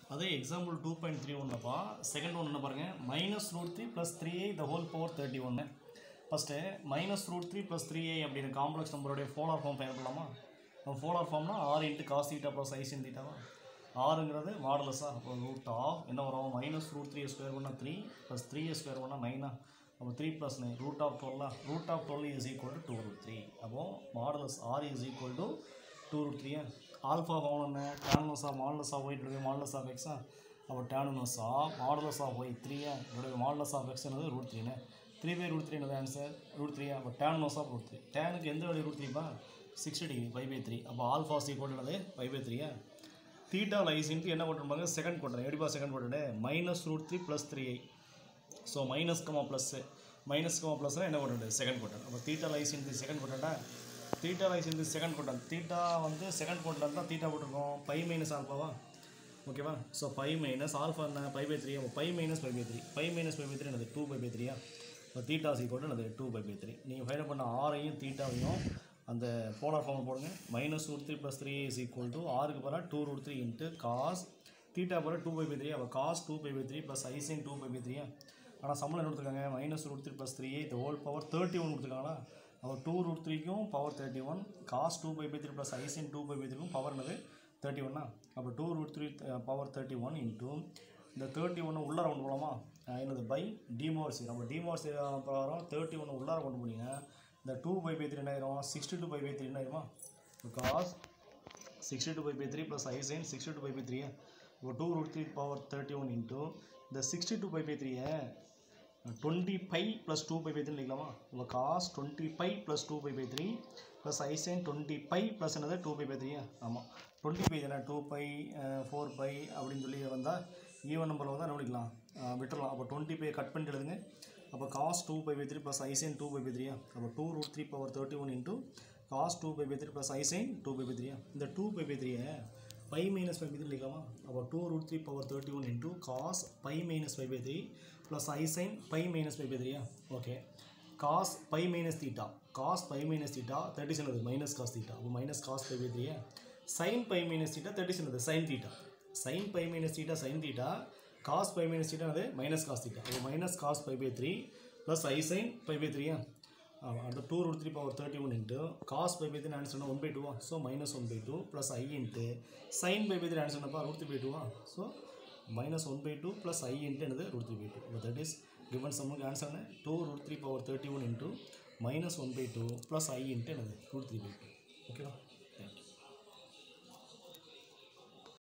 அதே example two point three ஒன்றுப்பா second one என்ன பாருங்கள் minus root three plus three A the whole power thirty ஒன்று first minus root three plus three A அப்படின்னு complex நம்பருடைய polar form fine பண்ணலாமா polar ஃபார்ம்னா R into cos theta plus i sine தீட்டாவா ஆறுங்கிறது மாடலஸா அப்போ ரூட் ஆஃப் என்ன வரும் மைனஸ் ரூட் த்ரீ ஸ்கொயர் பண்ணால் த்ரீ ப்ளஸ் த்ரீ ஸ்கொயர் பண்ணால் நைனா அப்போ three plus nine root of டுவெல்லா root of twelve is equal to two root three அப்போது modulus R is equal to two root த்ரீயா alpha ஃபவுன் என்ன டேன்லஸ் of modulus of Y divide modulus of எக்ஸா அப்போ டேனுனஸ் ஆஃப் மாடலஸ் ஆஃப் ஒய் த்ரீயா டிவைட் மாடலஸ் ஆஃப் எக்ஸ் என்னது ரூட் த்ரீனு த்ரீ பை ரூட் த்ரீ என்னது ஆன்சர் ரூட் த்ரீயா அப்போ டேனுனஸ் ஆஃப் ரூட் த்ரீ டேனுக்கு எந்த வழி ரூட் த்ரீப்பா sixty degree five by three அப்போ ஆல்ஃபா ஈக்குவல் என்னது ஃபைவ் பை த்ரீயா தீட்டா லைஸின்ட்டு என்ன போட்டிருப்பாங்க செகண்ட் போட்டுறேன் எப்படிப்பா செகண்ட் போட்டுட்டு minus root three plus three i so minus comma plus minus comma ப்ளஸ்னால் என்ன போட்டு செகண்ட் கொட்டன் அப்போ theta lies into second quadrant theta lies into second quadrant theta வந்து செகண்ட் கொட்டன் தான் தீட்டா போட்டிருக்கோம் பை மைனஸ் ஆல்ஃபாவா ஓகேவா ஸோ பை மைனஸ் ஆல்ஃபா என்ன பை பை த்ரீ அப்போ pi minus pi by three pi minus pi by three என்னது two pi by த்ரீயா இப்போ தீட்டா சீக்கோட்டு என்னது டூ பை பை த்ரீ நீங்கள் ஃபைனல் பண்ண ஆரையும் தீட்டாவையும் அந்த போலார் ஃபார்ம் போடுங்க minus root three plus three is equal to ஆருக்கு பதிலாக two root three into cos theta போல டூ பை பை த்ரீ அப்போ cos two pi by three plus i sine two pi by த்ரீயா ஆனால் சம்பளம் என்ன கொடுத்துருக்காங்க minus root three plus three இந்த ஹோல் பவர் தேர்ட்டி ஒன் கொடுத்துருக்காங்களா அப்போ டூ ரூட் த்ரீக்கும் power thirty one cos two pi by three plus i sine two pi by த்ரீக்கும் பவர் என்னது தேர்ட்டி ஒன்னா அப்போ two root three power thirty one into இந்த thirty ஒன்று உள்ளார கொண்டு போகலாமா அஹ் என்னது பை டிமோர்சி நம்ம டிமோர்சி பிரகாரம் தேர்ட்டி ஒன்று உள்ளார கொண்டு போனீங்க இந்த டூ பை பை த்ரீ என்ன ஆயிரும் sixty two pi by three என்ன ஆயிருமா cos sixty two pi by three plus i sine sixty two pi by three இப்போ two root three power thirty one into இந்த சிக்ஸ்டி டூ பை பை த்ரீயை twenty pi plus two pi by three இல்லைங்களாமா இப்போ cos twenty pi plus two pi by three plus i sine twenty pi plus என்னது two pi by த்ரீயா ஆமாம் twenty pi தானே two by four pi அப்படின்னு சொல்லி வந்தால் ஈவன் நம்பரில் வந்தால் என்ன பண்ணிக்கலாம் அஹ் விட்டுறலாம் அப்போ டுவெண்ட்டி பை கட் பண்ணிட்டு எழுதுங்க அப்போ cos two pi by three plus i sine two pi by த்ரீயா அப்போ two root three power thirty one into cos two pi by three plus i sine two pi by த்ரீயா இந்த டூ பை பை த்ரீயை pi minus five by three இல்லைக்கலாமா அப்போ two root three power thirty one into cos pi minus five by three plus i sine pi minus five by த்ரீயா okay cos pi minus theta cos pi minus theta தேர்ட்டி சென்னது minus cos theta அப்போ minus cos pi by த்ரீயா sine pi minus theta தேர்ட்டி சென்னது sine theta sine pi minus theta sine theta cos pi minus theta அது minus cos theta அப்போ minus cos pi by three plus i sine pi by த்ரீயா அந்த two root three power thirty one into cos pi by three answer one by டூவா so minus one by two plus i into sine pi by three answer என்னப்பா root three by டூவா so minus one by two plus i into என்னது root three by two இப்போ that is given சம்முக்கு answer என்ன two root three power thirty one into minus one by two plus i into என்னது root three by two ஓகேவா